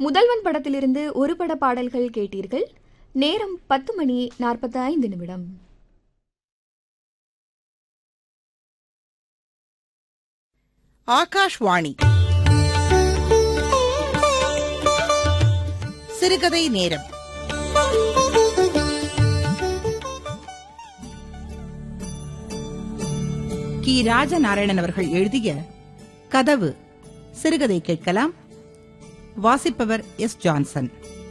முதல்வன் படத்திலிருந்து ஒரு பட பாடல்கள் கேட்டீர்கள் நேரம் பத்து மணி நாற்பத்தி ஐந்து நிமிடம் ஆகாஷ்வாணி சிறுகதை நேரம் கி ராஜநாராயணன் அவர்கள் எழுதிய கதவு சிறுகதை கேட்கலாம் வாசிப்பவர் எஸ் ஜான்சன்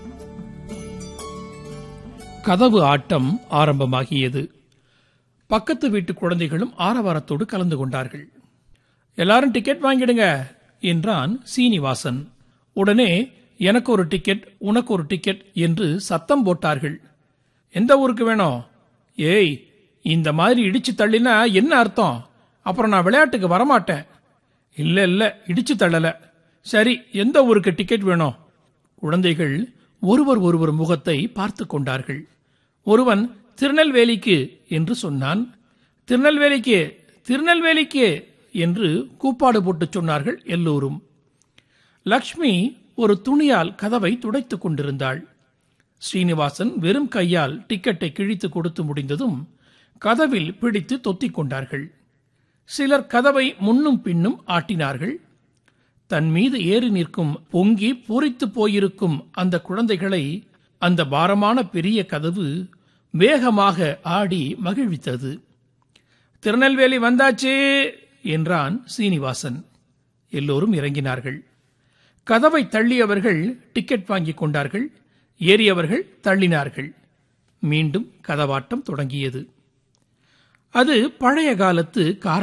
கதவு ஆட்டம் ஆரம்பமாகியது பக்கத்து வீட்டு குழந்தைகளும் ஆரவாரத்தோடு கலந்து கொண்டார்கள் எல்லாரும் டிக்கெட் வாங்கிடுங்க என்றான் சீனிவாசன் உடனே எனக்கு ஒரு டிக்கெட் உனக்கு ஒரு டிக்கெட் என்று சத்தம் போட்டார்கள் எந்த ஊருக்கு வேணும் ஏய் இந்த மாதிரி இடிச்சு தள்ளினா என்ன அர்த்தம் அப்புறம் நான் விளையாட்டுக்கு வரமாட்டேன் இல்ல இல்ல இடிச்சு தள்ளல சரி எந்த ஊருக்கு டிக்கெட் வேணும் குழந்தைகள் ஒருவர் ஒருவர் முகத்தை பார்த்து கொண்டார்கள் ஒருவன் திருநெல்வேலிக்கு என்று சொன்னான் திருநெல்வேலிக்கு திருநெல்வேலிக்கு என்று கூப்பாடு போட்டு சொன்னார்கள் எல்லோரும் லக்ஷ்மி ஒரு துணியால் கதவை துடைத்துக் கொண்டிருந்தாள் ஸ்ரீனிவாசன் வெறும் கையால் டிக்கெட்டை கிழித்து கொடுத்து முடிந்ததும் கதவில் பிடித்து தொத்திக் கொண்டார்கள் சிலர் கதவை முன்னும் பின்னும் ஆட்டினார்கள் தன் மீது ஏறி நிற்கும் பொங்கி பூரித்து போயிருக்கும் அந்த குழந்தைகளை அந்த பாரமான பெரிய கதவு வேகமாக ஆடி மகிழ்வித்தது திருநெல்வேலி வந்தாச்சு என்றான் சீனிவாசன் எல்லோரும் இறங்கினார்கள் கதவை தள்ளியவர்கள் டிக்கெட் வாங்கிக் கொண்டார்கள் ஏறியவர்கள் தள்ளினார்கள் மீண்டும் கதவாட்டம் தொடங்கியது அது பழைய காலத்து காரை